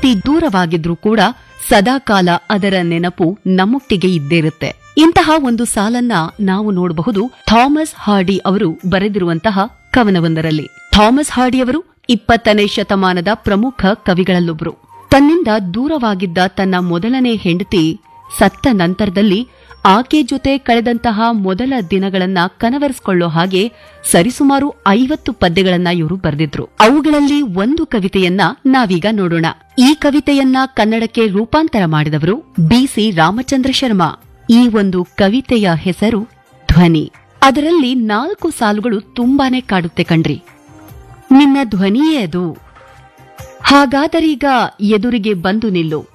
ಪ್ರಕೃತಿ ದೂರವಾಗಿದ್ರೂ ಕೂಡ ಸದಾಕಾಲ ಅದರ ನೆನಪು ನಮ್ಮೊಟ್ಟಿಗೆ ಇದ್ದೇ ಇರುತ್ತೆ ಇಂತಹ ಒಂದು ಸಾಲನ್ನ ನಾವು ನೋಡಬಹುದು ಥಾಮಸ್ ಹಾರ್ಡಿ ಅವರು ಬರೆದಿರುವಂತಹ ಕವನವೊಂದರಲ್ಲಿ ಥಾಮಸ್ ಹಾರ್ಡಿ ಅವರು ಇಪ್ಪತ್ತನೇ ಶತಮಾನದ ಪ್ರಮುಖ ಕವಿಗಳಲ್ಲೊಬ್ರು ತನ್ನಿಂದ ದೂರವಾಗಿದ್ದ ತನ್ನ ಮೊದಲನೇ ಹೆಂಡತಿ ಸತ್ತ ನಂತರದಲ್ಲಿ ಆಕೆ ಜೊತೆ ಕಳೆದಂತಹ ಮೊದಲ ದಿನಗಳನ್ನ ಕನವರಿಸಿಕೊಳ್ಳೋ ಹಾಗೆ ಸರಿಸುಮಾರು ಐವತ್ತು ಪದ್ಯಗಳನ್ನ ಇವರು ಬರೆದಿದ್ರು ಅವುಗಳಲ್ಲಿ ಒಂದು ಕವಿತೆಯನ್ನ ನಾವೀಗ ನೋಡೋಣ ಈ ಕವಿತೆಯನ್ನ ಕನ್ನಡಕ್ಕೆ ರೂಪಾಂತರ ಮಾಡಿದವರು ಬಿಸಿ ರಾಮಚಂದ್ರ ಶರ್ಮಾ ಈ ಒಂದು ಕವಿತೆಯ ಹೆಸರು ಧ್ವನಿ ಅದರಲ್ಲಿ ನಾಲ್ಕು ಸಾಲುಗಳು ತುಂಬಾನೇ ಕಾಡುತ್ತೆ ಕಣ್ರಿ ನಿನ್ನ ಧ್ವನಿಯೇ ಅದು ಹಾಗಾದರೀಗ ಎದುರಿಗೆ ಬಂದು ನಿಲ್ಲು